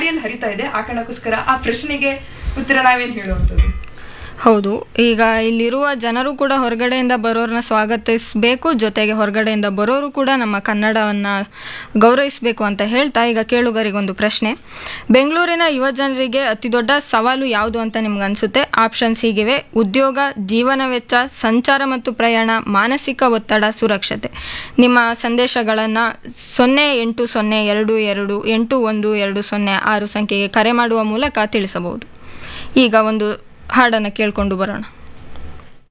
ಗಾಡಿಯಲ್ಲಿ ಹರಿತಾ ಇದೆ ಆ ಕಾರಣಕ್ಕೋಸ್ಕರ ಆ ಪ್ರಶ್ನೆಗೆ ಉತ್ತರ ನಾವೇನ್ ಹೇಳುವಂಥದ್ದು ಹೌದು ಈಗ ಇಲ್ಲಿರುವ ಜನರು ಕೂಡ ಹೊರಗಡೆಯಿಂದ ಬರೋರನ್ನ ಸ್ವಾಗತಿಸಬೇಕು ಜೊತೆಗೆ ಹೊರಗಡೆಯಿಂದ ಬರೋರು ಕೂಡ ನಮ್ಮ ಕನ್ನಡವನ್ನು ಗೌರವಿಸಬೇಕು ಅಂತ ಹೇಳ್ತಾ ಈಗ ಕೇಳುಗರಿಗೊಂದು ಪ್ರಶ್ನೆ ಬೆಂಗಳೂರಿನ ಯುವ ಜನರಿಗೆ ಅತಿ ದೊಡ್ಡ ಸವಾಲು ಯಾವುದು ಅಂತ ನಿಮ್ಗೆ ಅನಿಸುತ್ತೆ ಆಪ್ಷನ್ಸ್ ಹೀಗಿವೆ ಉದ್ಯೋಗ ಜೀವನ ವೆಚ್ಚ ಸಂಚಾರ ಮತ್ತು ಪ್ರಯಾಣ ಮಾನಸಿಕ ಒತ್ತಡ ಸುರಕ್ಷತೆ ನಿಮ್ಮ ಸಂದೇಶಗಳನ್ನು ಸೊನ್ನೆ ಎಂಟು ಸೊನ್ನೆ ಎರಡು ಎರಡು ಎಂಟು ಒಂದು ಎರಡು ಸೊನ್ನೆ ಆರು ಸಂಖ್ಯೆಗೆ ಕರೆ ಮಾಡುವ ಮೂಲಕ ತಿಳಿಸಬಹುದು ಈಗ ಒಂದು ಹಾಡನ್ನು ಕೇಳಿಕೊಂಡು ಬರೋಣ